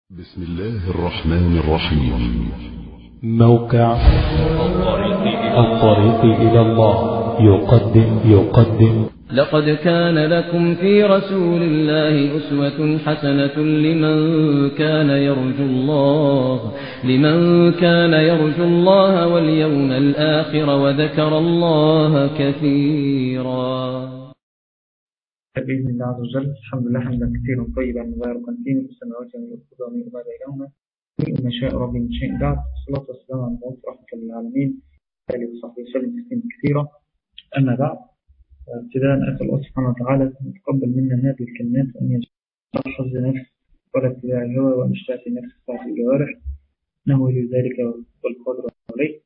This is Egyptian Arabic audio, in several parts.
بسم الله الرحمن الرحيم موقع الطريق إلى الله يقدم يقدم لقد كان لكم في رسول الله أسوة حسنة لمن كان يرجو الله لمن كان يرجو الله واليوم الآخر وذكر الله كثيرا بإذن الله عز وجل الحمد لله حمدا كثيرا طيبا مباركا فيه في السماوات والأرض وما بينهما وما شاء ربي من شيء بعد الصلاة والسلام على المبعوث رحمة للعالمين آله وصحبه وسلم تسليما كثيرا أما بعد ابتداء أسأل الله سبحانه وتعالى أن يتقبل منا هذه الكلمات وأن يجعل حظ نفس ولا اتباع الهوى وأن يشتاق النفس ساعة الجوارح إنه ولي ذلك والقادر عليه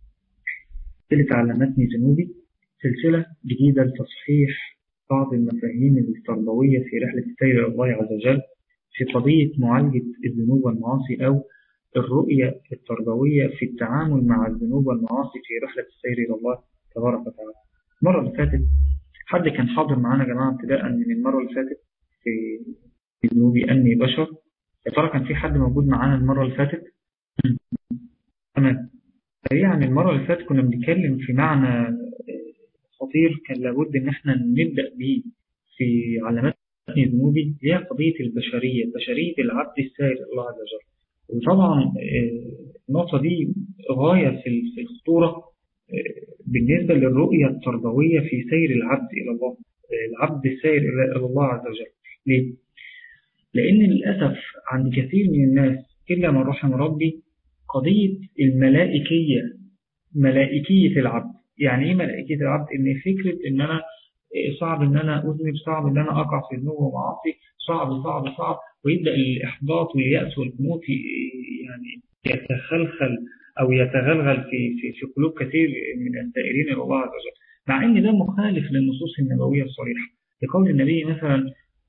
اللي تعلمتني ذنوبي سلسلة جديدة لتصحيح بعض المفاهيم التربوية في رحلة السير إلى الله عز وجل في قضية معالجة الذنوب والمعاصي أو الرؤية التربوية في التعامل مع الذنوب والمعاصي في رحلة السير إلى الله تبارك وتعالى المرة اللي فاتت حد كان حاضر معانا يا جماعة ابتداء من المرة اللي فاتت في ذنوبي أني بشر يا ترى كان في حد موجود معانا المرة اللي فاتت؟ تمام يعني المرة اللي فاتت كنا بنتكلم في معنى خطير كان لابد ان احنا نبدأ به في علامات ذنوبي هي قضية البشرية بشرية العبد السائر الله عز وجل وطبعا النقطة دي غاية في الخطورة بالنسبة للرؤية التربوية في سير العبد إلى الله العبد السائر إلى الله عز وجل ليه؟ لأن للأسف عند كثير من الناس إلا من رحم ربي قضية الملائكية ملائكية العبد يعني ايه ملائكة العبد ان فكرة ان انا صعب ان انا اذنب صعب ان انا اقع في ذنوب ومعاصي صعب صعب صعب ويبدأ الاحباط واليأس والقنوط يعني يتخلخل او يتغلغل في في في قلوب كثير من السائرين الى الله عز وجل مع ان ده مخالف للنصوص النبوية الصريحة لقول النبي مثلا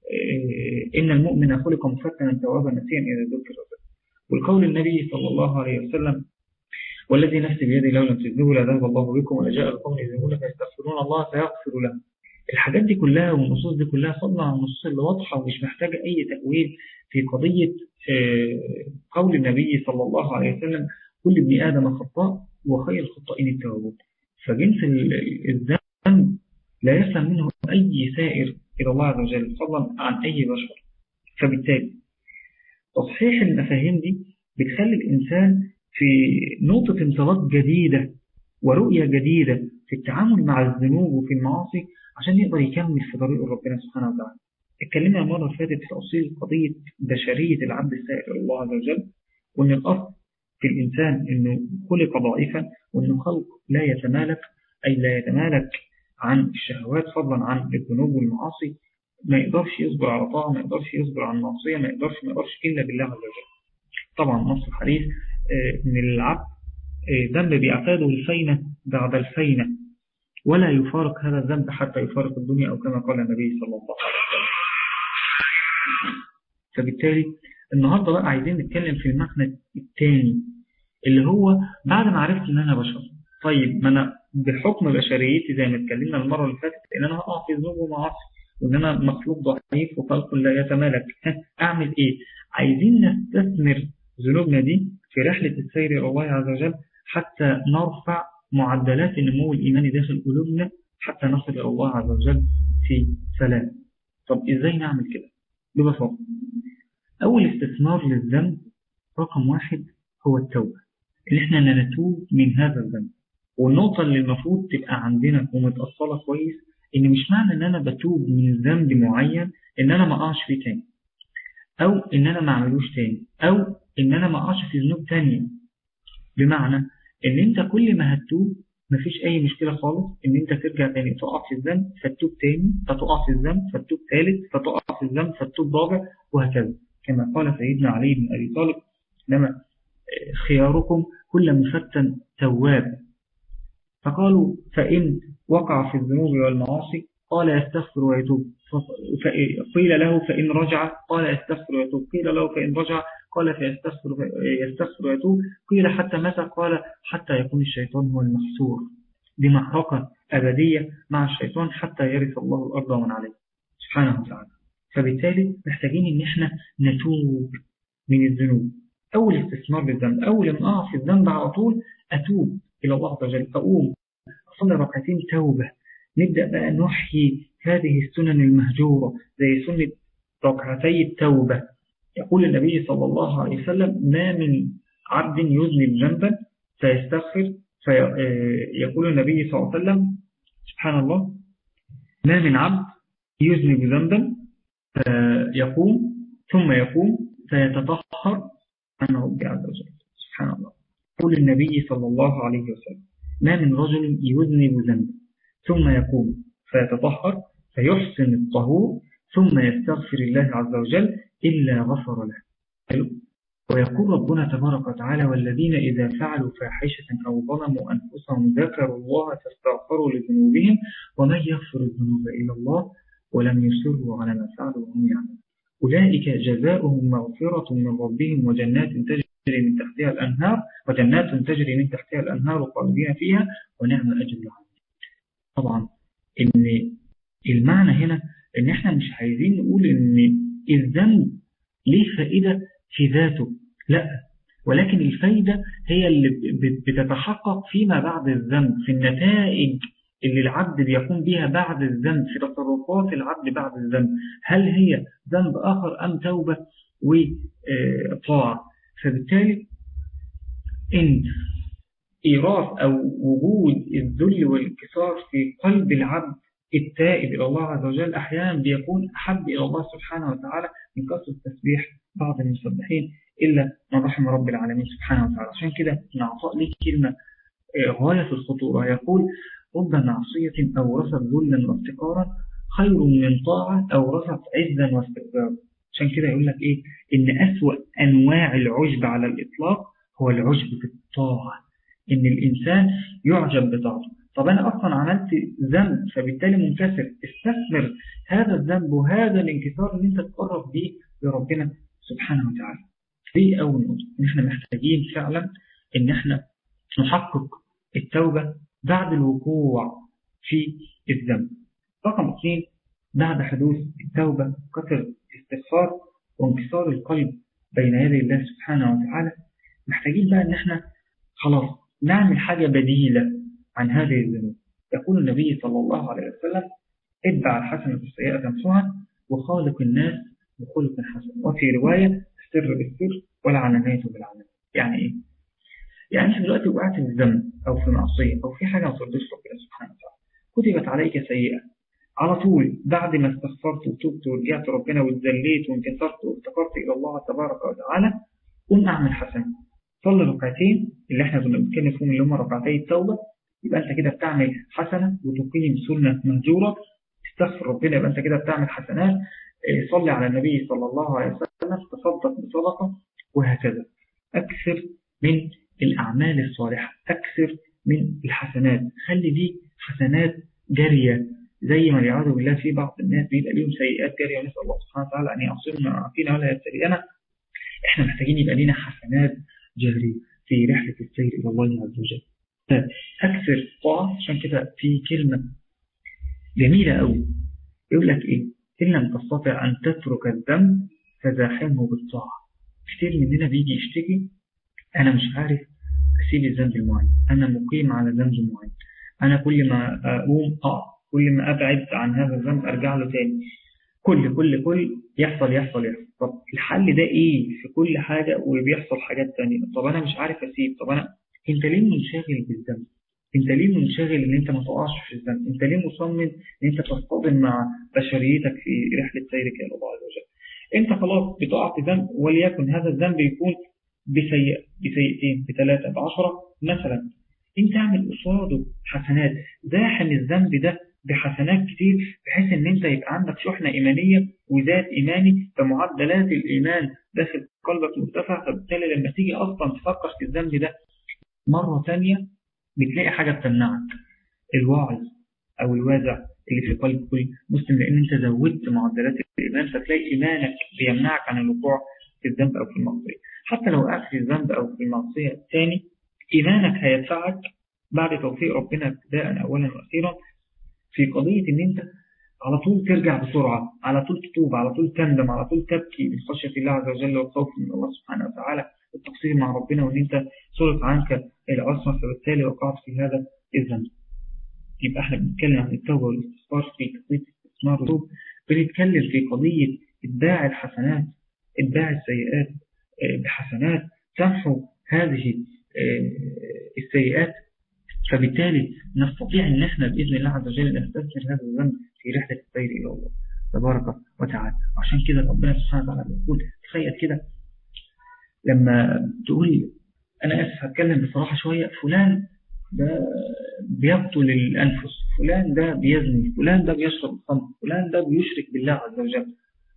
ان المؤمن خلق مفتنا توابا نسيا اذا ذكر والقول النبي صلى الله عليه وسلم والذي نفسي بيدي لو لم تذنبوا لذهب الله بكم ولجاء القوم يذنبون فيستغفرون الله فيغفر لهم الحاجات دي كلها والنصوص دي كلها فضلا عن النصوص اللي واضحة ومش محتاجة أي تأويل في قضية قول النبي صلى الله عليه وسلم كل ابن آدم خطاء وخير الخطائين التوابون فجنس الذنب لا يسلم منه أي سائر إلى الله عز وجل فضلا عن أي بشر فبالتالي تصحيح المفاهيم دي بتخلي الإنسان في نقطة انطلاق جديدة ورؤية جديدة في التعامل مع الذنوب وفي المعاصي عشان يقدر يكمل في طريق ربنا سبحانه وتعالى اتكلمنا المرة اللي فاتت في أصيل قضية بشرية العبد السائر إلى الله عز وجل وأن الأصل في الإنسان أنه خلق ضعيفا وأنه خلق لا يتمالك أي لا يتمالك عن الشهوات فضلا عن الذنوب والمعاصي ما يقدرش يصبر على طاعة ما يقدرش يصبر عن معصية ما يقدرش ما يقدرش إلا بالله عز وجل طبعا نص الحديث من العبد ذنب بيعتاده الفينة بعد الفينة ولا يفارق هذا الذنب حتى يفارق الدنيا أو كما قال النبي صلى الله عليه وسلم فبالتالي النهاردة بقى عايزين نتكلم في المعنى الثاني اللي هو بعد ما عرفت ان انا بشر طيب ما انا بحكم بشريتي زي ما اتكلمنا المرة اللي فاتت ان انا هقع في ذنوب ومعاصي وان انا مخلوق ضعيف وخلق لا يتمالك اعمل ايه عايزين نستثمر ذنوبنا دي في رحلة السير إلى الله عز وجل حتى نرفع معدلات النمو الإيماني داخل قلوبنا حتى نصل إلى الله عز وجل في سلام طب إزاي نعمل كده؟ ببساطة أول استثمار للذنب رقم واحد هو التوبة إن إحنا نتوب من هذا الذنب والنقطة اللي المفروض تبقى عندنا ومتأصلة كويس إن مش معنى إن أنا بتوب من ذنب معين إن أنا ما أقعش فيه تاني أو إن أنا ما أعملوش تاني أو إن أنا ما أقعش في ذنوب تانية بمعنى إن أنت كل ما هتتوب مفيش أي مشكلة خالص إن أنت ترجع تاني تقع في الذنب فتوب تاني فتقع في الذنب فتوب ثالث فتقع في الذنب فتوب رابع وهكذا كما قال سيدنا علي بن أبي طالب لما خياركم كل مفتن تواب فقالوا فإن وقع في الذنوب والمعاصي قال يستغفر ويتوب قيل له فإن رجع قال يستغفر ويتوب قيل له فإن رجع قال فيستغفر يستغفر ويتوب قيل حتى متى قال حتى يكون الشيطان هو المحسور دي معركة أبدية مع الشيطان حتى يرث الله الأرض ومن عليه سبحانه وتعالى فبالتالي محتاجين ان احنا نتوب من الذنوب أول استثمار للذنب أول ما أقع في الذنب على طول أتوب إلى الله عز وجل أقوم أصلي ركعتين توبة نبدأ بقى نحيي هذه السنن المهجورة زي سنة ركعتي التوبة يقول النبي صلى الله عليه وسلم ما من عبد يذنب ذنبا فيستغفر فيقول النبي صلى الله عليه وسلم سبحان الله ما من عبد يذنب ذنبا فيقوم ثم يقوم فيتطهر عن ربي عز وجل سبحان الله يقول النبي صلى الله عليه وسلم ما من رجل يذنب ذنبا ثم يقوم فيتطهر فيحسن الطهور ثم يستغفر الله عز وجل إلا غفر له حلو ويقول ربنا تبارك وتعالى والذين إذا فعلوا فاحشة أو ظلموا أنفسهم ذكروا الله فاستغفروا لذنوبهم ومن يغفر الذنوب إلا الله ولم يسروا على ما فعلوا وهم يعلمون أولئك جزاؤهم مغفرة من ربهم وجنات تجري من تحتها الأنهار وجنات تجري من تحتها الأنهار خالدين فيها ونعم أجر العالمين طبعا إن المعنى هنا إن إحنا مش عايزين نقول إن الذنب ليه فائدة في ذاته لا ولكن الفايدة هي اللي بتتحقق فيما بعد الذنب في النتائج اللي العبد بيقوم بها بعد الذنب في تصرفات العبد بعد الذنب هل هي ذنب آخر أم توبة وطاعة فبالتالي إن إيراث أو وجود الذل والانكسار في قلب العبد التائب إلى الله عز وجل أحيانا بيكون أحب إلى الله سبحانه وتعالى من كثرة التسبيح بعض المسبحين إلا من رحم رب العالمين سبحانه وتعالى عشان كده نعطاء ليه كلمة غاية في الخطورة يقول رب معصية أورثت ذلا وافتقارا خير من طاعة أورثت عزا واستكبارا عشان كده يقول لك إيه إن أسوأ أنواع العجب على الإطلاق هو العجب بالطاعة إن الإنسان يعجب بطاعته طب أنا أصلا عملت ذنب فبالتالي منكسر استثمر هذا الذنب وهذا الانكسار اللي أنت تقرب به لربنا سبحانه وتعالى دي أول نقطة إن إحنا محتاجين فعلا إن إحنا نحقق التوبة بعد الوقوع في الذنب رقم اثنين بعد حدوث التوبة كثر الاستغفار وانكسار القلب بين يدي الله سبحانه وتعالى محتاجين بقى إن إحنا خلاص نعمل حاجة بديلة عن هذه الذنوب يقول النبي صلى الله عليه وسلم اتبع الحسنة السيئة تمسها وخالق الناس بخلق حسن وفي رواية السر بالسر والعلانية بالعلانية يعني ايه؟ يعني انت دلوقتي وقعت في الذنب او في معصية او في حاجة ما ترضيش ربنا سبحانه وتعالى كتبت عليك سيئة على طول بعد ما استغفرت وتوبت ورجعت ربنا واتذليت وانكسرت وافتقرت الى الله تبارك وتعالى قم اعمل حسنة صلي ركعتين اللي احنا كنا بنتكلم فيهم اللي هم ركعتي التوبة يبقى انت كده بتعمل حسنة وتقيم سنة مهجورة تستغفر ربنا يبقى انت كده بتعمل حسنات صلي على النبي صلى الله عليه وسلم تصدق بصدقة وهكذا أكثر من الأعمال الصالحة أكثر من الحسنات خلي دي حسنات جارية زي ما يعوذ بالله في بعض الناس بيبقى ليهم سيئات جارية ونسأل الله سبحانه وتعالى أن يعصمنا ويعافينا ولا يبتلينا احنا محتاجين يبقى لنا حسنات جارية في رحلة السير إلى الله عز وجل أكثر طاعة عشان كده في كلمة جميلة أوي يقول لك إيه إن لم تستطع أن تترك الذنب فزاحمه بالطاعة كتير مننا بيجي يشتكي أنا مش عارف أسيب الذنب المعين أنا مقيم على ذنب معين أنا كل ما أقوم أقع كل ما أبعد عن هذا الذنب أرجع له تاني كل كل كل يحصل يحصل يحصل طب الحل ده إيه في كل حاجة وبيحصل حاجات تانية طب أنا مش عارف أسيب طب أنا أنت ليه منشغل بالذنب انت ليه منشغل ان انت ما تقعش في الذنب انت ليه مصمم ان انت تصطدم مع بشريتك في رحلة سيرك الى الله عز وجل انت خلاص بتقع في ذنب وليكن هذا الذنب يكون بسيئة بسيئتين بثلاثة بعشرة مثلا انت اعمل قصاده حسنات زاحم الذنب ده بحسنات كتير بحيث ان انت يبقى عندك شحنة ايمانية وذات ايماني فمعدلات الايمان داخل قلبك مرتفع فبالتالي لما تيجي اصلا تفكر في الذنب ده مرة ثانية بتلاقي حاجة بتمنعك الوعي أو الوازع اللي في قلب كل مسلم لأن أنت زودت معدلات الإيمان فتلاقي إيمانك بيمنعك عن الوقوع في الذنب أو في المعصية حتى لو وقعت في الذنب أو في المعصية الثاني إيمانك هيدفعك بعد توفيق ربنا ابتداء أولا وأخيرا في قضية أن أنت على طول ترجع بسرعة على طول تتوب على طول تندم على طول تبكي من خشية الله عز وجل والخوف من الله سبحانه وتعالى التقصير مع ربنا وان انت صرف عنك العصمة فبالتالي وقعت في هذا الذنب يبقى احنا بنتكلم عن التوبة والاستغفار في قضية استثمار الذنوب بنتكلم في قضية اتباع الحسنات اتباع السيئات بحسنات تمحو هذه السيئات فبالتالي نستطيع ان احنا باذن الله عز وجل نستثمر هذا الذنب في رحله السير الى الله تبارك وتعالى عشان كده ربنا سبحانه وتعالى بيقول تخيل كده لما تقول انا اسف هتكلم بصراحه شويه فلان ده بيقتل الانفس فلان ده بيزني فلان ده بيشرب الخمر فلان ده بيشرك بالله عز وجل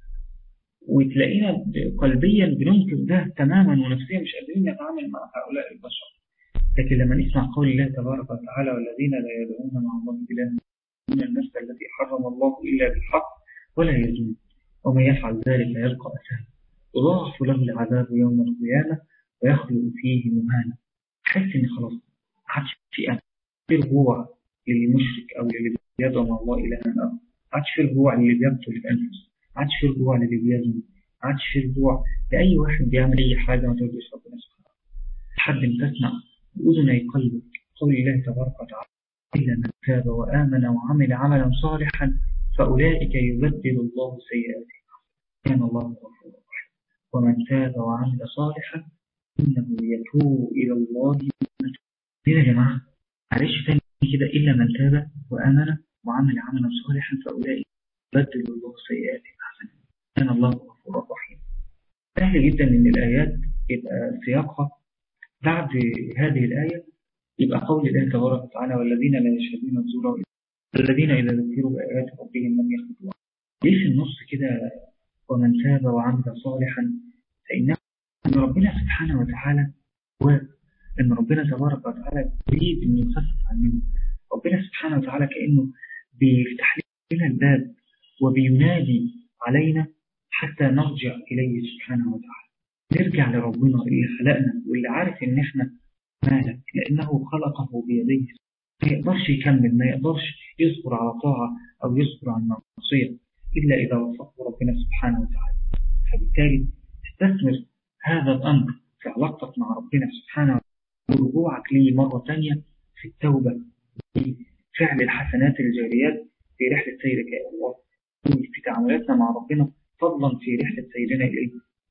وتلاقينا قلبيا بننكر ده تماما ونفسيا مش قادرين نتعامل مع هؤلاء البشر لكن لما نسمع قول الله تبارك وتعالى والذين لا يدعون مع الله إله من النفس التي حرم الله إلا بالحق ولا يزنون ومن يفعل ذلك يلقى أثاما يضاعف له العذاب يوم القيامة ويخلق فيه مهانا حس إن خلاص ما عادش في أمل في رجوع للمشرك أو للي بيدعو مع الله إلها آخر ما عادش في رجوع للي بيقتل الأنفس ما عادش في رجوع للي بيزني ما عادش في رجوع لأي واحد بيعمل أي حاجة ما ترضيش ربنا سبحانه لحد ما تسمع بأذني قلبك قول الله تبارك وتعالى إلا من تاب وآمن وعمل عملا صالحا فأولئك يبدل الله سيئاتهم كان الله غفورا رحيما ومن تاب وعمل صالحا إنه يتوب إلى الله ليه يا جماعة معلش تاني كده إلا من تاب وآمن وعمل عملا صالحا فأولئك يبدل الله سيئاتهم حسنا كان الله غفورا رحيما سهل جدا إن الآيات يبقى سياقها بعد هذه الآية يبقى قول الله تبارك وتعالى والذين لا يشهدون الزور الذين إذا ذكروا بآيات ربهم لم يخطئوا ليه في النص كده ومن تاب وعمل صالحا فإنه أن ربنا سبحانه وتعالى وأن ربنا تبارك وتعالى يريد أن يخفف عننا ربنا سبحانه وتعالى كأنه بيفتح لنا الباب وبينادي علينا حتى نرجع إليه سبحانه وتعالى نرجع لربنا اللي خلقنا واللي عارف ان احنا مالك لانه خلقه بيديه ما يقدرش يكمل ما يقدرش يصبر على طاعة او يصبر عن معصية الا اذا وفقه ربنا سبحانه وتعالى فبالتالي استثمر هذا الامر في علاقتك مع ربنا سبحانه وتعالى ورجوعك ليه مرة تانية في التوبة في فعل الحسنات الجاريات في رحلة سيرك إلى الله في تعاملاتنا مع ربنا فضلا في رحلة سيرنا إليه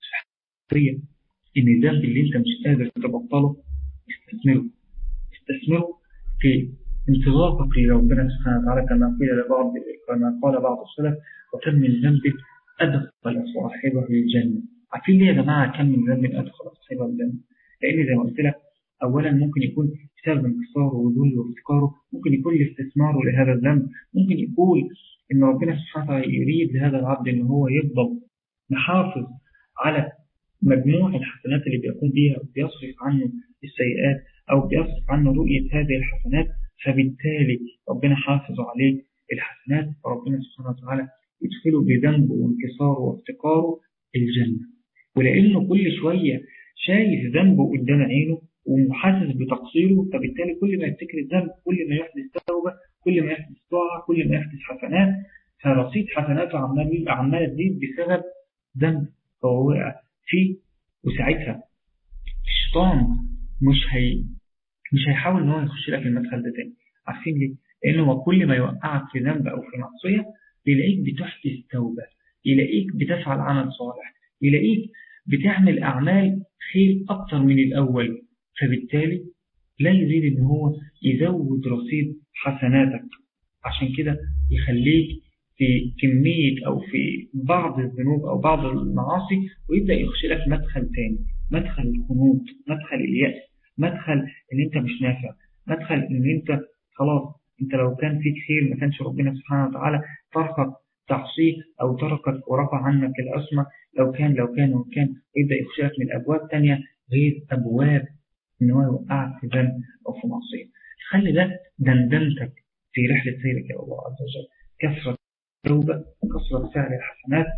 هي ان الذنب اللي انت مش قادر تبطله استثمره استثمره في انتظارك لربنا سبحانه وتعالى كما قيل لبعض كما قال بعض السلف وكم من ذنب ادخل صاحبه الجنه عارفين ليه يا جماعه كم من ذنب ادخل صاحبه الجنه لان زي ما قلت لك اولا ممكن يكون بسبب انكساره وذله وافتقاره ممكن يكون لاستثماره لهذا الذنب ممكن يقول ان ربنا سبحانه وتعالى يريد لهذا العبد ان هو يفضل محافظ على مجموع الحسنات اللي بيقوم بيها وبيصرف عنه السيئات أو بيصرف عنه رؤية هذه الحسنات فبالتالي ربنا حافظ عليه الحسنات فربنا سبحانه وتعالى يدخله بذنبه وانكساره وافتقاره الجنة ولأنه كل شوية شايف ذنبه قدام عينه ومحاسس بتقصيره فبالتالي كل ما يفتكر الذنب كل ما يحدث توبة كل ما يحدث طاعة كل ما يحدث حسنات فرصيد حسناته عمال عمالة تزيد بسبب ذنب فهو وقع فيه وساعتها الشيطان مش هي مش هيحاول ان هو يخش لك المدخل ده تاني عارفين ليه؟ لانه هو كل ما يوقعك في ذنب او في معصيه يلاقيك بتحدث توبه يلاقيك بتفعل عمل صالح يلاقيك بتعمل اعمال خير اكتر من الاول فبالتالي لا يريد ان هو يزود رصيد حسناتك عشان كده يخليك في كمية أو في بعض الذنوب أو بعض المعاصي ويبدأ يخش لك مدخل تاني مدخل الخنوط مدخل اليأس مدخل إن أنت مش نافع مدخل إن أنت خلاص أنت لو كان فيك خير ما كانش ربنا سبحانه وتعالى تركك تعصيه أو تركك ورفع عنك الأسمى لو كان لو كان وكان يبدأ يخش لك من أبواب تانية غير أبواب إن هو يوقعك في ذنب أو في معصية خلي ده دندنتك في رحلة سيرك إلى الله عز وجل كثرة التوبة كثرة فعل الحسنات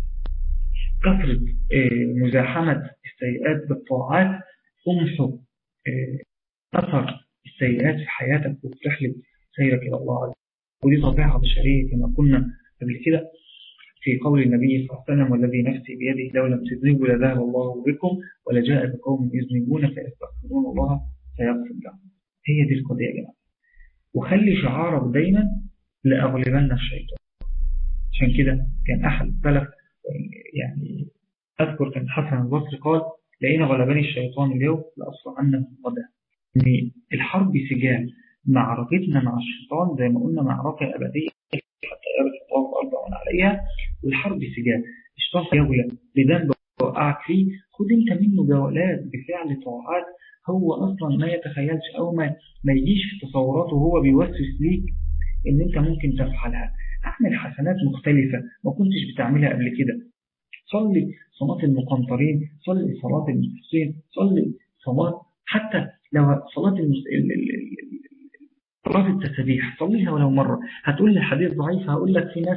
كثرة مزاحمة السيئات بالطاعات تمحو أثر السيئات في حياتك وفي رحلة سيرك إلى الله عز وجل ودي طبيعة بشرية كما كنا قبل كده في قول النبي صلى الله عليه وسلم والذي نفسي بيده لو لم تذنبوا لذهب الله بكم ولجاء بقوم يذنبون فيستغفرون الله فيغفر لهم هي دي القضية يا جماعة وخلي شعارك دايما لأغلبنا الشيطان عشان كده كان أحد السلف يعني أذكر كان حسن البصري قال لقينا غلبني الشيطان اليوم لأصل عنه غدا إن الحرب سجال معركتنا مع الشيطان زي ما قلنا معركة أبدية حتى يرث الله الأرض ومن عليها والحرب سجال الشيطان يولى لذنب وقعك فيه خد انت منه جولات بفعل طاعات هو أصلا ما يتخيلش أو ما, ما يجيش في تصوراته وهو بيوسوس ليك إن أنت ممكن تفعلها أعمل حسنات مختلفة ما كنتش بتعملها قبل كده صلي صلاة المقنطرين صلي صلاة المخلصين صلي صلاة حتى لو صلاة المس... صلاة التسبيح صليها ولو مرة هتقول لي حديث ضعيف هقول لك في ناس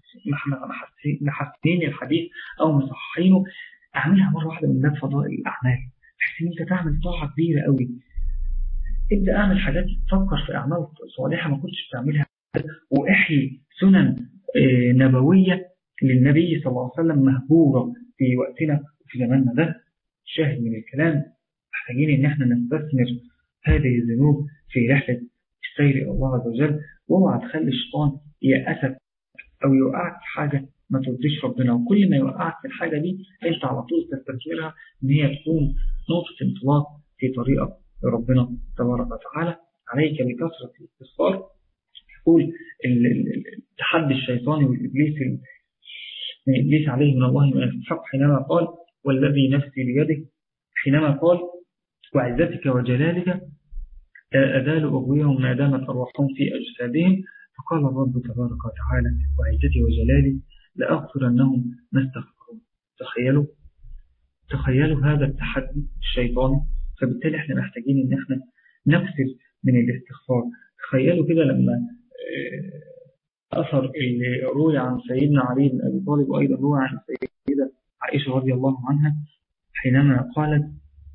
محسنين الحديث أو مصححينه أعملها مرة واحدة من باب فضائل الأعمال بحيث إن أنت تعمل طاعة كبيرة قوي ابدأ أعمل حاجات تفكر في أعمال صالحة ما كنتش بتعملها وإحيي سنن نبوية للنبي صلى الله عليه وسلم مهجورة في وقتنا وفي زماننا ده شاهد من الكلام محتاجين ان احنا نستثمر هذه الذنوب في رحلة السير إلى الله عز وجل واوعى تخلي الشيطان يأسك أو يوقعك في حاجة ما ترضيش ربنا وكل ما يوقعك في الحاجة دي انت على طول تستثمرها ان هي تكون نقطة انطلاق في طريقك لربنا تبارك وتعالى عليك بكثرة الاستغفار يقول التحدي الشيطاني والإبليس من إبليس عليه من الله ما يستحق حينما قال والذي نفسي بيده حينما قال وعزتك وجلالك أذال أغويهم ما دامت أرواحهم في أجسادهم فقال الرب تبارك وتعالى وعزتي وجلالي لأغفرنهم ما استغفرون تخيلوا تخيلوا هذا التحدي الشيطاني فبالتالي احنا محتاجين ان احنا نكثر من الاستغفار تخيلوا كده لما أثر اللي روي عن سيدنا علي بن أبي طالب وأيضا روي عن سيدة عائشة رضي الله عنها حينما قالت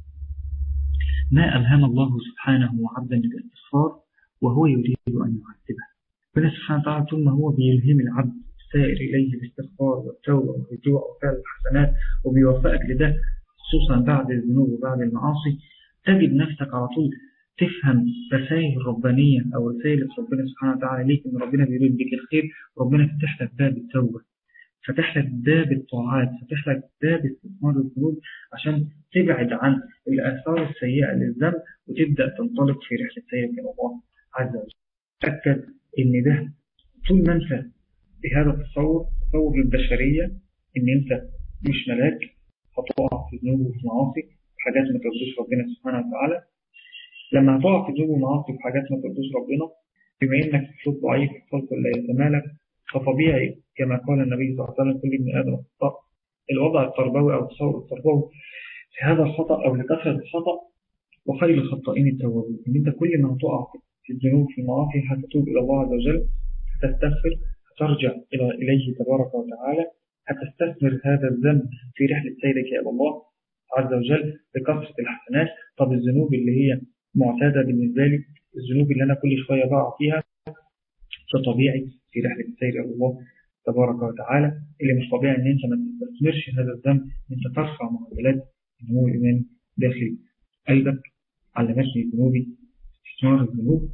ما ألهم الله سبحانه عبدا بالاستغفار وهو يريد أن يعذبه ربنا سبحانه وتعالى طول ما هو بيلهم العبد السائر إليه الاستغفار والتوبة والرجوع وفعل الحسنات وبيوفقك لده خصوصا بعد الذنوب وبعد المعاصي تجد نفسك على طول تفهم رسائل الربانية أو رسائل ربنا سبحانه وتعالى ليك إن ربنا بيريد بك الخير وربنا فتح لك باب التوبة فتح لك باب الطاعات فتح لك باب استثمار الذنوب عشان تبعد عن الآثار السيئة للذنب وتبدأ تنطلق في رحلة سيرك إلى الله عز وجل تأكد إن ده طول ما أنت بهذا التصور تصور البشرية إن أنت مش ملاك هتقع في ذنوب وفي معاصي حاجات ما ترضيش ربنا سبحانه وتعالى لما هتقع في ذنوب ومعاصي وحاجات ما ترضيش ربنا بما إنك صوت ضعيف الخلق لا يتمالك فطبيعي كما قال النبي صلى الله عليه وسلم كل ابن آدم خطأ الوضع التربوي أو التصور التربوي في هذا الخطأ أو لكثرة الخطأ وخير الخطائين التوابون إن أنت كل ما تقع في الذنوب في المعاصي هتتوب إلى الله عز وجل هتستغفر هترجع إلى إليه تبارك وتعالى هتستثمر هذا الذنب في رحلة سيرك إلى الله عز وجل بكثرة الحسنات طب الذنوب اللي هي معتادة بالنسبة لي الذنوب اللي أنا كل شوية بقع فيها فطبيعي في رحلة السير إلى الله تبارك وتعالى اللي مش طبيعي ان انت ما تستثمرش هذا الذنب انت ترفع معدلات نمو الايمان داخل قلبك علمتني ذنوبي استثمار الذنوب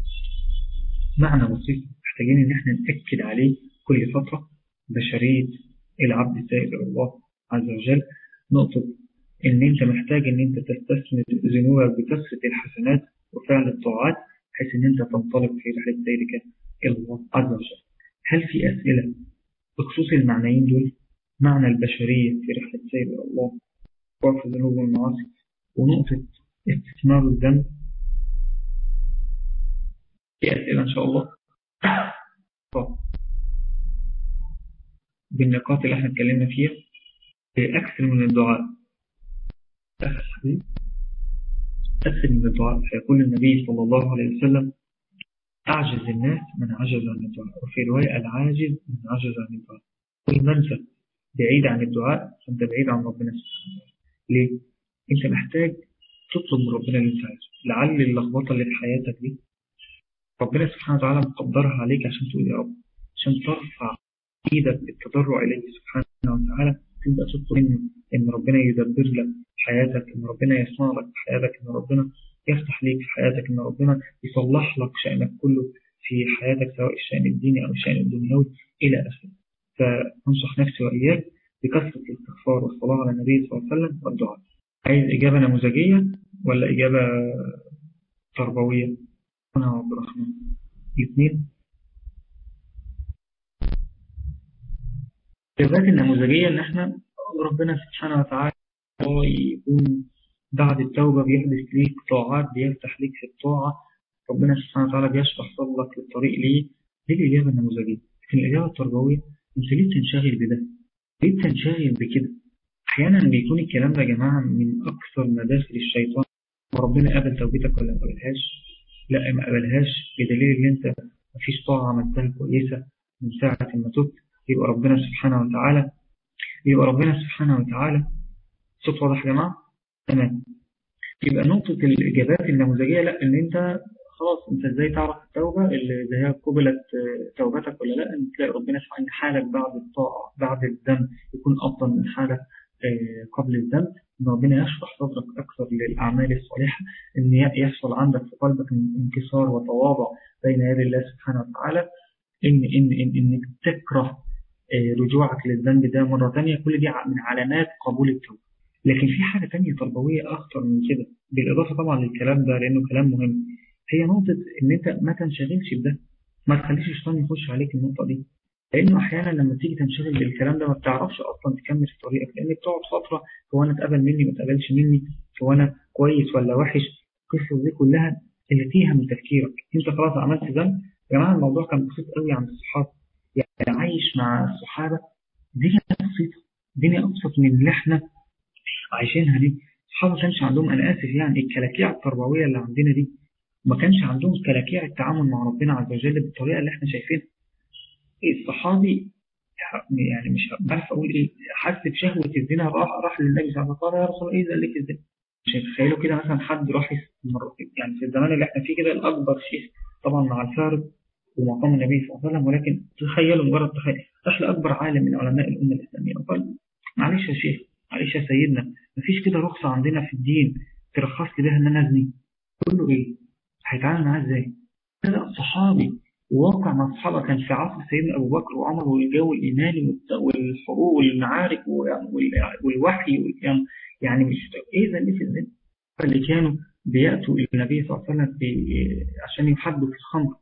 معنى بسيط محتاجين ان احنا نأكد عليه كل فترة بشرية العبد السائر الى الله عز وجل نقطة ان انت محتاج ان انت تستثمر ذنوبك بكثرة الحسنات وفعل الطاعات بحيث ان انت تنطلق في رحلة سيرك الى الله عز وجل هل في أسئلة بخصوص المعنيين دول معنى البشرية في رحلة سير إلى الله وقف الذنوب والمعاصي ونقطة استثمار الذنب في أسئلة إن شاء الله بالنقاط اللي احنا اتكلمنا فيها أكثر من الدعاء أكثر من الدعاء فيقول النبي صلى الله عليه وسلم أعجز الناس من عجز عن الدعاء وفي رواية العاجز من عجز عن الدعاء كل ما أنت بعيد عن الدعاء فأنت بعيد عن ربنا سبحانه وتعالى ليه؟ أنت محتاج تطلب من ربنا اللي أنت عايزه لعل اللخبطة اللي في حياتك دي ربنا سبحانه وتعالى مقدرها عليك عشان تقول يا رب عشان ترفع إيدك بالتضرع إليه سبحانه وتعالى تبدأ تطلب منه إن ربنا يدبر لك حياتك إن ربنا يصنع لك حياتك إن ربنا يفتح ليك في حياتك إن ربنا يصلح لك شأنك كله في حياتك سواء الشأن الديني أو الشأن الدنيوي إلى آخره فأنصح نفسي وإياك بكثرة الاستغفار والصلاة على النبي صلى الله عليه وسلم والدعاء عايز إجابة نموذجية ولا إجابة تربوية أنا عبد الرحمن اثنين الإجابات النموذجية اللي احنا ربنا سبحانه وتعالى يكون بعد التوبة بيحدث ليك طاعات بيفتح ليك في الطاعة ربنا سبحانه وتعالى بيشرح صدرك للطريق ليه دي الإجابة النموذجية لكن الإجابة التربوية أنت ليه تنشغل بده؟ ليه تنشغل بكده؟ أحيانا بيكون الكلام ده يا جماعة من أكثر مداخل الشيطان وربنا قبل توبتك ولا ما قبلهاش؟ لا ما قبلهاش بدليل إن أنت مفيش طاعة عملتها كويسة من ساعة ما تبت يبقى ربنا سبحانه وتعالى يبقى ربنا سبحانه وتعالى صوت واضح يا جماعة؟ تمام يبقى نقطة الإجابات النموذجية لا إن أنت خلاص أنت إزاي تعرف التوبة اللي إذا هي قبلت توبتك ولا لا أن تلاقي ربنا سبحانه حالك بعد الطاعة بعد الذنب يكون أفضل من حالك قبل الذنب إن ربنا يشرح صدرك أكثر للأعمال الصالحة إن يحصل عندك في قلبك انكسار وتواضع بين يدي الله سبحانه وتعالى إن إن إن إنك تكره رجوعك للذنب ده مرة ثانية كل دي من علامات قبول التوبة لكن في حاجة تانية تربوية أخطر من كده بالإضافة طبعا للكلام ده لأنه كلام مهم هي نقطة إن أنت ما تنشغلش بده ما تخليش الشيطان يخش عليك النقطة دي لأنه أحيانا لما تيجي تنشغل بالكلام ده ما بتعرفش أصلا تكمل في طريقك لأن بتقعد فترة هو أنا اتقبل مني ما اتقبلش مني هو أنا كويس ولا وحش القصة دي كلها اللي فيها من تفكيرك أنت خلاص عملت ذنب يا جماعة الموضوع كان بسيط قوي عند الصحابة يعني عايش مع الصحابة الدنيا بسيطة الدنيا أبسط من اللي احنا عايشينها دي الصحابة ما كانش عندهم أنا آسف يعني الكلاكيع التربوية اللي عندنا دي ما كانش عندهم كلاكيع التعامل مع ربنا عز وجل بالطريقة اللي احنا شايفينها الصحابي يعني مش بعرف أقول إيه حس بشهوة الزنا راح راح للنبي صلى الله عليه وسلم قال يا رسول الله إيه ذلك الزنا مش هتخيلوا كده مثلا حد راح يعني في الزمان اللي احنا فيه كده الأكبر شيء طبعا مع الفارق ومقام النبي صلى الله عليه وسلم ولكن تخيلوا مجرد تخيل راح لأكبر عالم من علماء الأمة الإسلامية وقال معلش يا شيخ معلش يا سيدنا مفيش كده رخصة عندنا في الدين ترخص لي بها ان انا ازني تقول له ايه هيتعامل معاه ازاي هذا صحابي وواقع مع الصحابة كان في عصر سيدنا أبو بكر وعمر والجو الإيماني والحروب والمعارك والوحي يعني مش إيه ده اللي في الزنا اللي كانوا بيأتوا إلى النبي صلى الله عليه وسلم عشان يحدوا في الخمر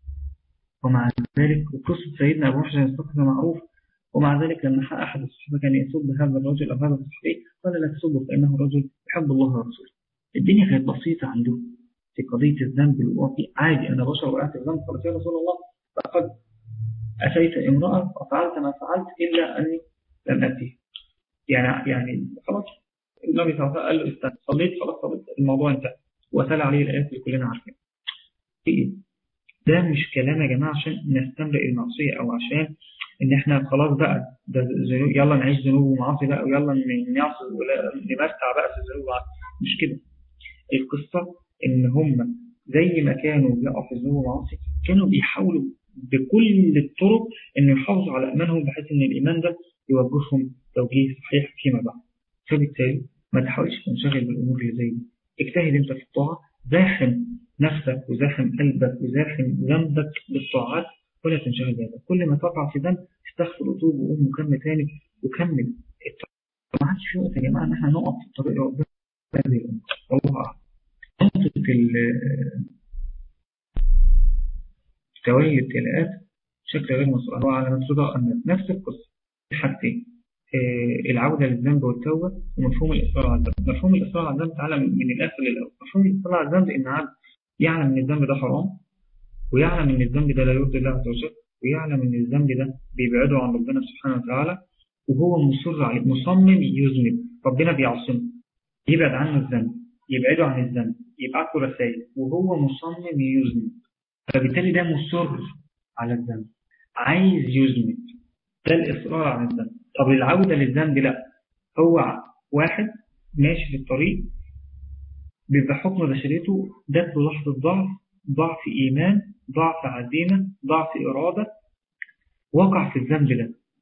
ومع ذلك وقصة سيدنا أبو حسن الصقر معروف ومع ذلك لما أحد الصحابة كان يسب هذا الرجل أو هذا الصحابي قال لا تسبه فإنه رجل يحب الله ورسوله الدنيا كانت بسيطة عنده في قضية الذنب الواقع عادي أنا بشر وقعت الذنب قالت يا رسول الله فقد أتيت امرأة وفعلت ما فعلت إلا أني لم أتي يعني يعني خلاص النبي صلى الله عليه وسلم قال له استنى صليت خلاص صليت الموضوع انتهى وتلا عليه الآيات اللي كلنا عارفين في إيه؟ ده مش كلام يا جماعة عشان نستمرئ المعصية أو عشان ان احنا خلاص بقى ده ذنوب يلا نعيش ذنوب ومعاصي بقى ويلا نعصي نمتع بقى في الذنوب مش كده القصة ان هم زي ما كانوا بيقعوا في الذنوب ومعاصي كانوا بيحاولوا بكل الطرق ان يحافظوا على ايمانهم بحيث ان الايمان ده يوجههم توجيه صحيح فيما بعد فبالتالي ما تحاولش تنشغل بالامور اللي زي دي اجتهد انت في الطاعة زاحم نفسك وزاحم قلبك وزاحم ذنبك بالطاعات ولا تنشغل بهذا كل ما تقع في ذنب استغفر وتوب وقوم وكمل تاني وكمل ما عادش في وقت يا جماعه ان احنا نقف في الطريق ربنا والله اعلم نقطه توالي الابتلاءات بشكل غير مسؤول هو على نفسه ان نفس القصه حاجتين العودة للذنب والتوبة ومفهوم الإصرار على الذنب مفهوم الإصرار على الذنب تعالى من الآخر للأول مفهوم الإصرار على الذنب إن عبد يعلم أن الذنب ده حرام ويعلم ان الذنب ده لا يرضي الله عز وجل ويعلم ان الذنب ده بيبعده عن ربنا سبحانه وتعالى وهو مصر عليه مصمم يذنب ربنا بيعصمه يبعد عنه الذنب يبعده عن الذنب يبعت له رسائل وهو مصمم يذنب فبالتالي ده مصر على الذنب عايز يذنب ده الإصرار على الذنب طب العودة للذنب لا هو واحد ماشي في الطريق بيبقى حكم بشريته جات له لحظة ضعف ضعف إيمان ضعف عزيمة ضعف إرادة وقع في الذنب ده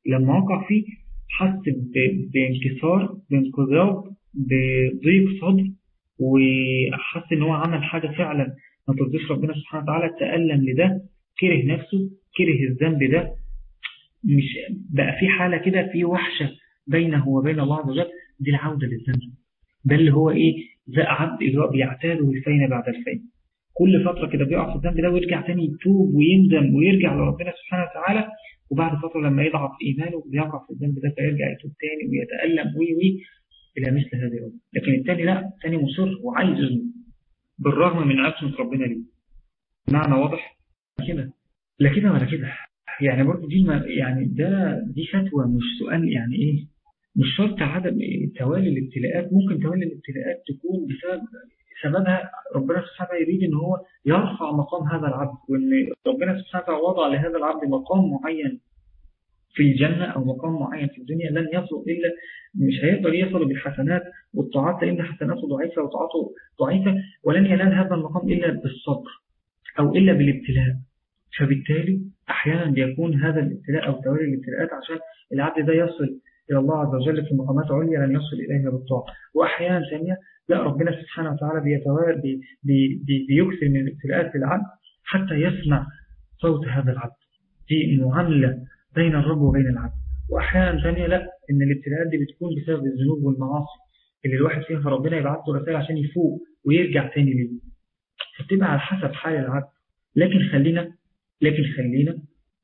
لما وقع فيه حس بانكسار بانقذاب بضيق صدر وحس ان هو عمل حاجة فعلا ما ترضيش ربنا سبحانه وتعالى تألم لده كره نفسه كره الذنب ده مش بقى في حالة كده في وحشة بينه وبين الله عز وجل دي العودة للذنب ده اللي هو ايه ده عبد اللي هو بيعتاده الفين بعد الفين كل فترة كده بيقع في الذنب ده ويرجع تاني يتوب ويندم ويرجع لربنا سبحانه وتعالى وبعد فترة لما يضعف إيمانه بيقع في الذنب ده فيرجع يتوب تاني ويتألم وي وي إلى مثل هذه الأمور لكن التاني لا التاني مصر وعايز يذنب بالرغم من عصمة ربنا ليه معنى واضح كده لا كده ولا كده يعني برضه دي ما يعني ده دي فتوى مش سؤال يعني ايه مش شرط عدم توالي الابتلاءات ممكن توالي الابتلاءات تكون بسبب سببها ربنا سبحانه وتعالى يريد ان هو يرفع مقام هذا العبد وان ربنا سبحانه وتعالى وضع لهذا العبد مقام معين في الجنة أو مقام معين في الدنيا لن يصل إلا مش هيقدر يصل بالحسنات والطاعات لأن حسناته ضعيفة وطاعته ضعيفة ولن ينال هذا المقام إلا بالصبر أو إلا بالابتلاء فبالتالي أحيانا بيكون هذا الابتلاء أو توالي الابتلاءات عشان العبد ده يصل إلى الله عز وجل في مقامات عليا لن يصل إليها بالطاعة وأحيانا ثانية لا ربنا سبحانه وتعالى بيتوالى بي بي بي بيكثر من الابتلاءات للعبد حتى يسمع صوت هذا العبد دي معاملة بين الرب وبين العبد وأحيانا ثانية لا إن الابتلاءات دي بتكون بسبب الذنوب والمعاصي اللي الواحد فيها فربنا يبعث له رسائل عشان يفوق ويرجع تاني ليه فبتبقى على حسب حال العبد لكن خلينا لكن خلينا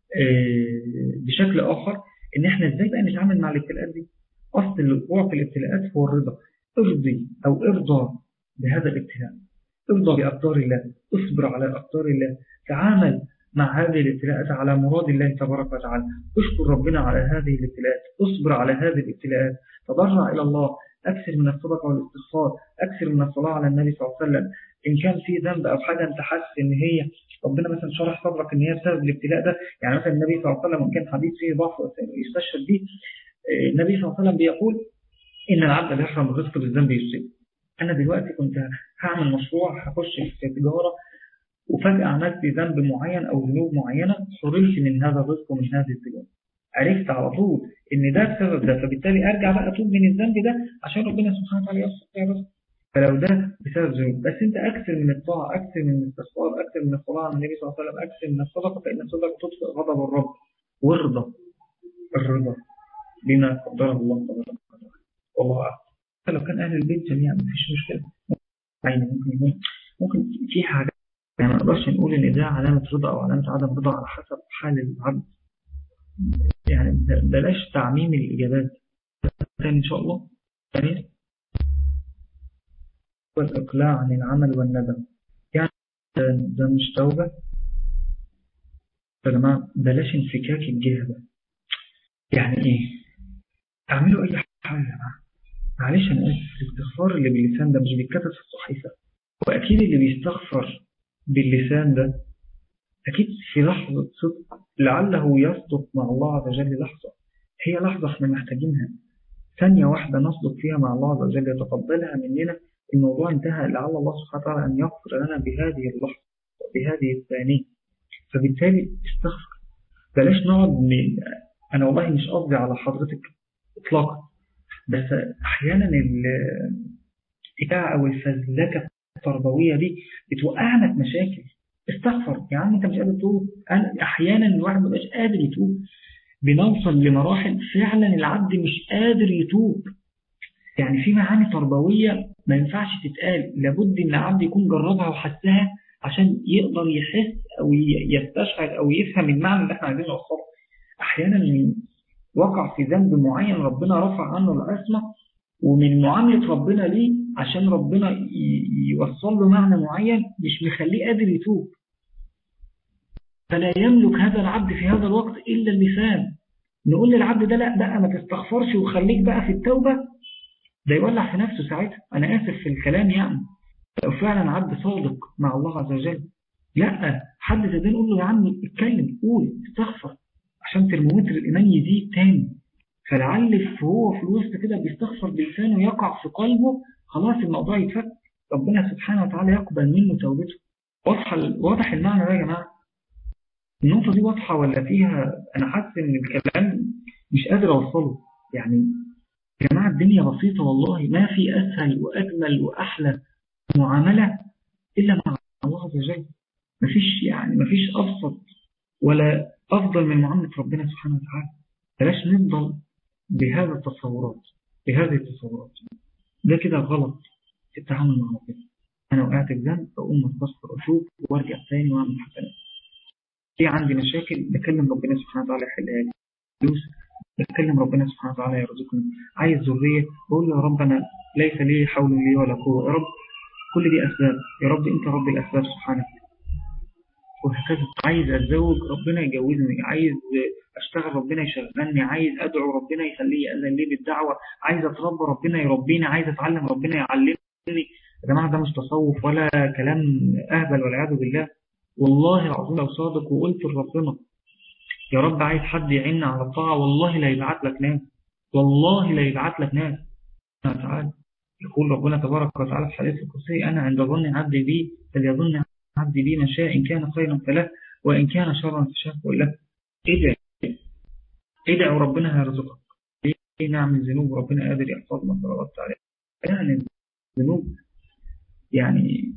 بشكل آخر إن إحنا إزاي بقى نتعامل مع الابتلاءات دي أصل الوقوع في الابتلاءات هو الرضا ارضي أو ارضى بهذا الابتلاء ارضى بأقدار الله اصبر على أقدار الله تعامل مع هذه الابتلاءات على مراد الله تبارك وتعالى اشكر ربنا على هذه الابتلاءات اصبر على هذه الابتلاءات تضرع إلى الله أكثر من الصدقة والاستغفار أكثر من الصلاة على النبي صلى الله عليه وسلم إن كان في ذنب أو حاجة أنت حاسس إن هي ربنا مثلا شرح صدرك إن هي بسبب الابتلاء ده يعني مثلا النبي صلى الله عليه وسلم كان حديث فيه ضعف يستشهد به النبي صلى الله عليه وسلم بيقول إن العبد لا يحرم الرزق بالذنب يصيب أنا دلوقتي كنت هعمل مشروع هخش في تجارة وفجأة عملت ذنب معين أو ذنوب معينة حرمت من هذا الرزق ومن هذه التجارة عرفت على طول إن ده بسبب ده فبالتالي أرجع بقى أتوب من الذنب ده عشان ربنا سبحانه وتعالى يصف فيها الرزق فلو ده بسبب ذنوب بس أنت أكثر من الطاعة أكثر من الاستغفار أكثر من الصلاة على النبي صلى الله عليه وسلم أكثر من الصدقة فإن الصدقة تطفئ غضب الرب وارضى الرضا بما قدره الله تبارك وتعالى والله أعلم لو كان أهل البيت جميعا مفيش مشكلة يعني ممكن يكون ممكن في حاجة يعني ما نقدرش نقول إن ده علامة رضا أو علامة عدم رضا على حسب حال العبد يعني بلاش تعميم الإجابات ثاني إن شاء الله ثانية والإقلاع عن العمل والندم يعني ده مش توبة يا جماعة بلاش انفكاك الجهة ده يعني إيه اعملوا أي حاجة يا جماعة معلش أنا آسف الاستغفار اللي باللسان ده مش بيتكتب في الصحيفة وأكيد اللي بيستغفر باللسان ده أكيد في لحظة صدق لعله يصدق مع الله عز وجل لحظة هي لحظة احنا محتاجينها ثانية واحدة نصدق فيها مع الله عز وجل يتقبلها مننا الموضوع انتهى لعل الله سبحانه وتعالى أن يغفر لنا بهذه اللحظة بهذه الثانية فبالتالي استغفر بلاش نقعد من أنا والله مش قصدي على حضرتك إطلاقا بس أحيانا الإباعة أو الفزلكة التربوية دي بتوقعنا في مشاكل استغفر يا عم انت مش قادر تتوب احيانا الواحد ما بقاش قادر يتوب بنوصل لمراحل فعلا العبد مش قادر يتوب يعني في معاني تربوية ما ينفعش تتقال لابد ان العبد يكون جربها وحسها عشان يقدر يحس او يستشعر او يفهم المعنى اللي احنا عايزين نوصله احيانا وقع في ذنب معين ربنا رفع عنه العصمة ومن معاملة ربنا ليه عشان ربنا يوصل له معنى معين مش مخليه قادر يتوب فلا يملك هذا العبد في هذا الوقت إلا اللسان نقول للعبد ده لا بقى ما تستغفرش وخليك بقى في التوبة ده يولع في نفسه ساعتها أنا آسف في الكلام يعني لو فعلا عبد صادق مع الله عز وجل لا حد زي ده نقول له يا عم اتكلم قول استغفر عشان ترمومتر الإيمان يزيد تاني فلعل هو في الوسط كده بيستغفر بلسانه يقع في قلبه خلاص الموضوع يتفك ربنا سبحانه وتعالى يقبل منه توبته واضح واضح المعنى ده يا جماعه النقطة دي واضحة ولا فيها أنا حاسس إن الكلام مش قادر أوصله يعني يا جماعة الدنيا بسيطة والله ما في أسهل وأجمل وأحلى معاملة إلا مع الله عز وجل مفيش يعني مفيش أبسط ولا أفضل من معاملة ربنا سبحانه وتعالى بلاش نفضل بهذا التصورات بهذه التصورات ده كده غلط في التعامل مع ربنا أنا وقعت في ذنب أقوم أستغفر وأشوف وأرجع تاني وأعمل حسنات في عندي مشاكل بكلم ربنا سبحانه وتعالى يحلها لي فلوس بتكلم ربنا سبحانه وتعالى يرزقني عايز ذرية بقول يا رب أنا ليس لي حول لي ولا قوة يا رب كل دي أسباب يا رب أنت رب الأسباب سبحانك وهكذا عايز أتزوج ربنا يجوزني عايز أشتغل ربنا يشغلني عايز أدعو ربنا يخليه يأذن لي بالدعوة عايز أتربى ربنا يربيني عايز أتعلم ربنا يعلمني يا جماعة ده مش تصوف ولا كلام أهبل والعياذ بالله والله العظيم لو صادق وقلت لربنا يا رب عايز حد يعين على الطاعة والله لا يبعت لك ناس والله لا يبعت لك ناس تعالى يقول ربنا تبارك وتعالى في حديث القدسي أنا عند ظن عبدي بي فليظن عبدي بي ما شاء إن كان خيرا فله وإن كان شرا فشاكه له ادعي ادعي وربنا هيرزقك ايه نعمل ذنوب ربنا قادر يحفظنا صلوات عليه يعني الذنوب يعني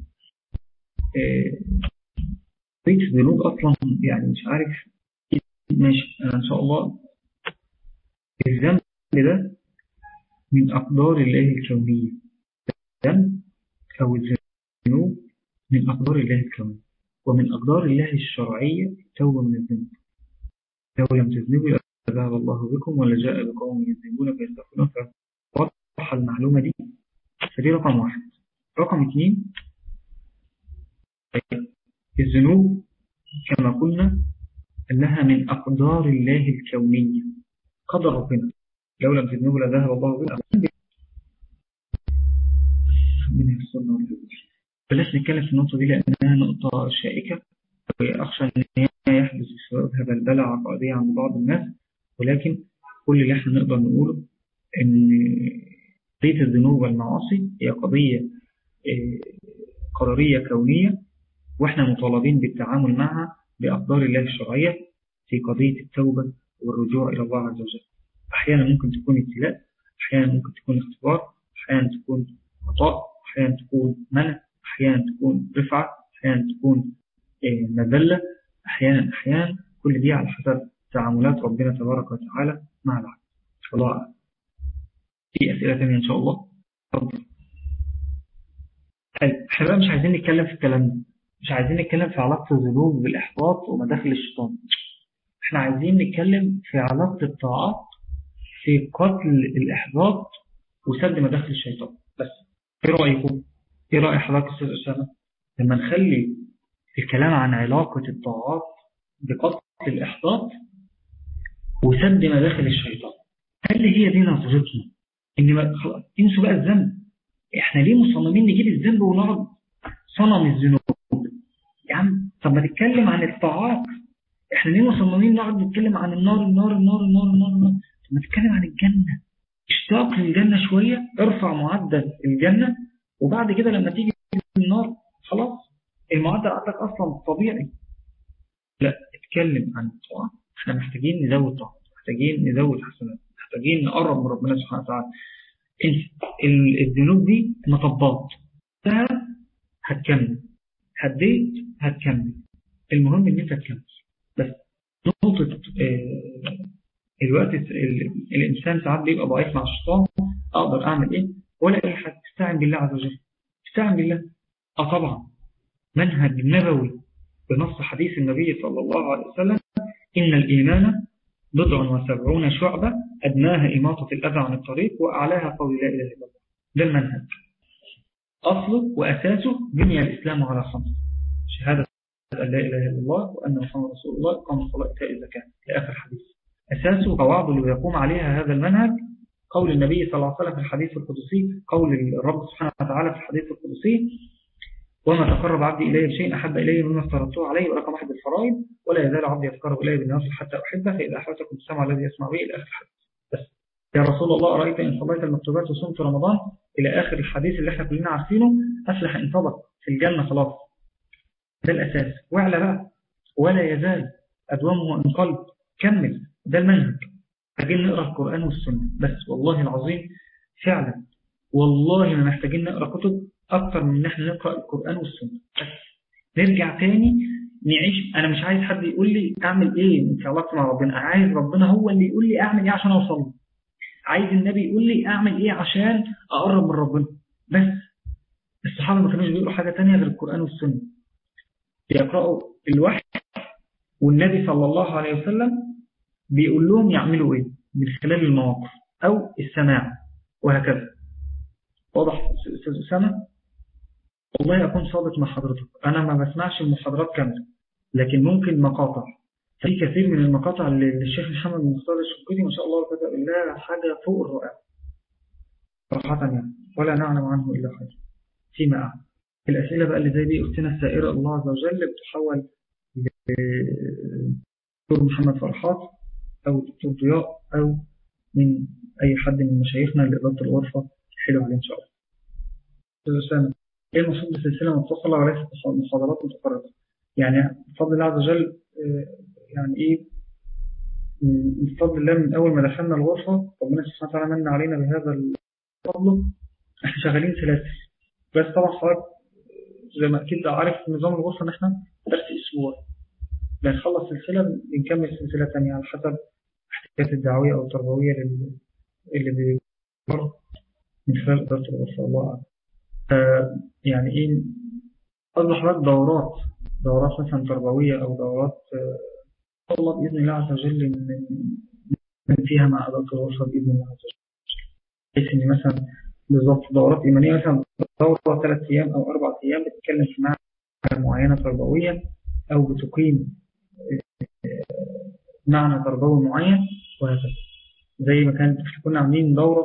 بيت إيه الذنوب أصلا يعني مش عارف ماشي أنا إن شاء الله الذنب ده من أقدار الله الكونية الذنب أو الذنوب من أقدار الله الكونية ومن أقدار الله الشرعية توبة من الذنب لو لم تذنبوا ذهب الله بكم ولا جاء بقوم يذنبون فيستغفرون فوضح المعلومة دي فدي رقم واحد رقم اثنين الذنوب كما قلنا أنها من أقدار الله الكونية قدر ربنا لو لم تذنبوا لذهب الله بكم ربنا يحصلنا بلاش نتكلم في النقطة دي لأنها نقطة شائكة وأخشى أن هي يحدث بسببها بلبلة عقائدية عند بعض الناس ولكن كل اللي احنا نقدر نقوله أن قضية الذنوب والمعاصي هي قضية قرارية كونية وإحنا مطالبين بالتعامل معها بأقدار الله الشرعية في قضية التوبة والرجوع إلى الله عز وجل أحيانا ممكن تكون ابتلاء أحيانا ممكن تكون اختبار أحيانا تكون عطاء أحيانا تكون منع أحيانا تكون رفعة أحيانا تكون مذلة أحيانا أحيانا كل دي على حسب تعاملات ربنا تبارك وتعالى مع العبد الله في أسئلة ثانية إن شاء الله تفضل احنا بقى مش عايزين نتكلم في الكلام ده مش عايزين نتكلم في علاقة الذنوب بالإحباط ومداخل الشيطان احنا عايزين نتكلم في علاقة الطاعات في قتل الإحباط وسد مداخل الشيطان بس ايه رأيكم؟ ايه رأي حضرتك أستاذ أسامة؟ لما نخلي الكلام عن علاقة الطاعات بقتل الإحباط وسد مداخل الشيطان هل هي دي نظرتنا؟ إن خلاص انسوا بقى الذنب احنا ليه مصممين نجيب الذنب ونقعد صنم الذنوب يا عم طب ما تتكلم عن الطاعات احنا ليه مصممين نقعد نتكلم عن النار النار النار النار النار, النار. طب ما تتكلم عن الجنة اشتاق للجنة شوية ارفع معدل الجنة وبعد كده لما تيجي النار خلاص المعدل عندك اصلا طبيعي لا اتكلم عن الطاعات احنا محتاجين نزود طاعات محتاجين نزود حسنات محتاجين نقرب من ربنا سبحانه وتعالى الذنوب دي مطبات هتكمل هديت هتكمل المهم ان انت تكمل بس نقطة اه الوقت الانسان ساعات بيبقى ضعيف مع الشيطان اقدر اعمل ايه ولا اي حد استعن بالله عز وجل استعن بالله اه طبعا منهج نبوي بنص حديث النبي صلى الله عليه وسلم ان الايمان بضع وسبعون شعبة أدناها إماطة الأذى عن الطريق وأعلاها قول لا إله إلا الله ده المنهج أصله وأساسه بني الإسلام على خمس شهادة أن لا إله إلا الله وأن محمد رسول الله قام الصلاة إتاء الزكاة لآخر حديث أساسه قواعد اللي يقوم عليها هذا المنهج قول النبي صلى الله عليه وسلم في الحديث القدسي قول الرب سبحانه وتعالى في الحديث القدسي وما تقرب عبدي إلي بشيء أحب إلي مما افترضته عليه ورقم واحد الفرائض ولا يزال عبدي يتقرب إلي بالنوافل حتى أحبه فإذا أحببتكم السمع الذي يسمع به إلى آخر الحديث بس يا رسول الله أرأيت إن صليت المكتوبات وصمت رمضان إلى آخر الحديث اللي احنا كلنا عارفينه أفلح إن طبق في الجنة خلاص ده الأساس وعلى بقى ولا يزال أدومه إن قلب كمل ده المنهج محتاجين نقرأ القرآن والسنة بس والله العظيم فعلا والله ما محتاجين نقرأ كتب أكتر من إن احنا نقرأ القرآن والسنة بس نرجع تاني نعيش أنا مش عايز حد يقول لي أعمل إيه في علاقتي مع ربنا عايز ربنا هو اللي يقول لي أعمل إيه عشان أوصل له عايز النبي يقول لي أعمل إيه عشان أقرب من ربنا بس الصحابة ما كانوش بيقولوا حاجة تانية غير القرآن والسنة بيقرأوا الوحي والنبي صلى الله عليه وسلم بيقول لهم يعملوا إيه من خلال المواقف أو السماع وهكذا واضح أستاذ أسامة والله أكون صادق مع حضرتك أنا ما بسمعش المحاضرات كاملة لكن ممكن مقاطع في كثير من المقاطع اللي الشيخ محمد مختار الشنقيطي ما شاء الله كتب إلا حاجة فوق الرائع صراحة يعني ولا نعلم عنه إلا خير فيما أعلم الأسئلة بقى اللي زي دي أختنا السائرة الله عز وجل بتحول لدكتور محمد فرحات أو دكتور ضياء أو من أي حد من مشايخنا اللي إدارة الغرفة حلو عليه إن شاء الله أستاذ أسامة إيه المقصود بسلسلة متصلة وليست محاضرات متفرقة يعني بفضل الله عز وجل يعني إيه بفضل الله من أول ما دخلنا الغرفة ربنا سبحانه وتعالى من علينا بهذا الفضل احنا شغالين سلاسل بس طبعا حضرتك زي ما أكيد عارف نظام الغرفة إن احنا درس أسبوع بنخلص سلسلة بنكمل سلسلة تانية على حسب احتياجات الدعوية أو التربوية اللي بيمر من خلال إدارة الغرفة الله أعلم يعني إيه أصبح لك دورات دورات مثلا تربوية أو دورات آه الله بإذن الله عز وجل من فيها مع إدارة الغرفة بإذن الله عز وجل بحيث إن مثلا بالضبط دورات إيمانية مثلا دورة ثلاث أيام أو أربع أيام بتتكلم في معنى معينة تربوية أو بتقيم معنى تربوي معين وهكذا زي ما كانت كنا عاملين دورة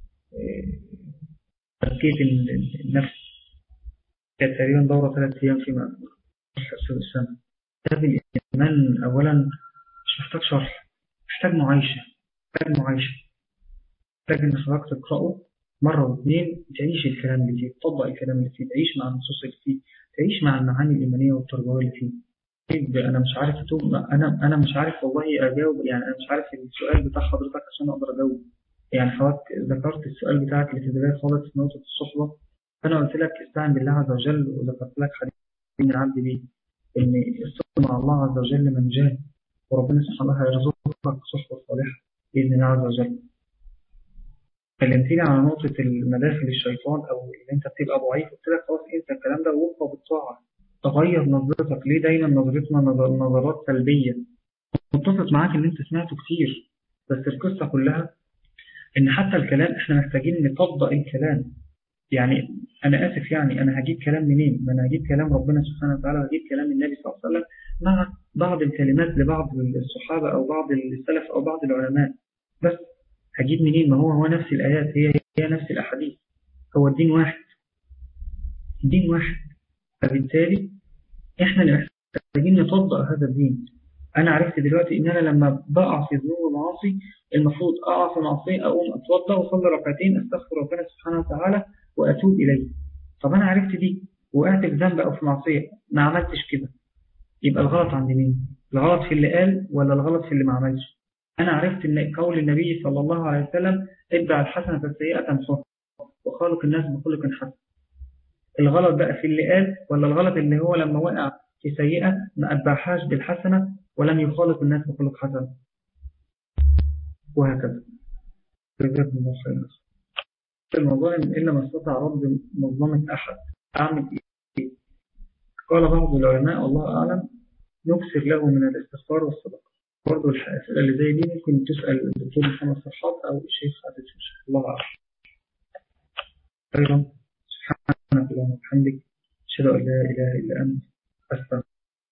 تركية النفس كانت تقريبا دورة ثلاث أيام فيما أحسن السنة كتاب الإيمان أولا مش محتاج شرح محتاج معايشة محتاج معايشة محتاج إن حضرتك تقرأه مرة واثنين تعيش الكلام اللي فيه تطبق الكلام اللي فيه تعيش مع النصوص اللي فيه تعيش مع المعاني الإيمانية والتربوية اللي فيه أنا مش عارف أتوب أنا أنا مش عارف والله أجاوب يعني أنا مش عارف السؤال بتاع حضرتك عشان أقدر أجاوب يعني حضرتك ذكرت السؤال بتاعك اللي في البداية خالص في نقطة الصحبة فأنا قلت لك استعن بالله عز وجل وذكرت لك حديث من العبد بيه إن الصحبة مع الله عز وجل منجاه وربنا سبحانه وتعالى يرزقك صحبة صالحة بإذن الله عز وجل كلمتني على نقطة المداخل الشيطان أو اللي أنت بتبقى ضعيف قلت لك خلاص أنت الكلام ده وقفة بالطاعة تغير نظرتك ليه دايما نظرتنا نظرات سلبية متفق معاك اللي أنت سمعته كتير بس القصة كلها إن حتى الكلام إحنا محتاجين نطبق الكلام يعني أنا آسف يعني أنا هجيب كلام منين ما أنا هجيب كلام ربنا سبحانه وتعالى وهجيب كلام النبي صلى الله عليه وسلم مع بعض الكلمات لبعض الصحابة أو بعض السلف أو بعض العلماء بس هجيب منين ما هو هو نفس الآيات هي هي نفس الأحاديث هو الدين واحد الدين واحد فبالتالي إحنا اللي محتاجين نطبق هذا الدين أنا عرفت دلوقتي إن أنا لما بقع في ذنوب ومعاصي المفروض أقع في معصية أقوم أتوضأ وأصلي ركعتين أستغفر ربنا سبحانه وتعالى وأتوب إليه طب أنا عرفت دي وقعت في ذنب أو في معصية ما عملتش كده يبقى الغلط عند مين؟ الغلط في اللي قال ولا الغلط في اللي ما عملش؟ أنا عرفت إن قول النبي صلى الله عليه وسلم اتبع الحسنة السيئة تمسها وخالق الناس بخلق حسن الغلط بقى في اللي قال ولا الغلط اللي هو لما وقع في سيئة ما أتبعهاش بالحسنة ولم يخالق الناس بخلق حسن وهكذا جزاكم الله خيرا الموضوع إلا ما استطاع رب منظمة أحد أعمل إيه قال بعض العلماء الله أعلم نكسر له من الاستغفار والصدقة برضه الأسئلة اللي زي دي ممكن تسأل الدكتور محمد فرحات أو الشيخ عادل شوش الله أعلم خيرا سبحانك اللهم وبحمدك أشهد أن لا إله إلا أنت أستغفرك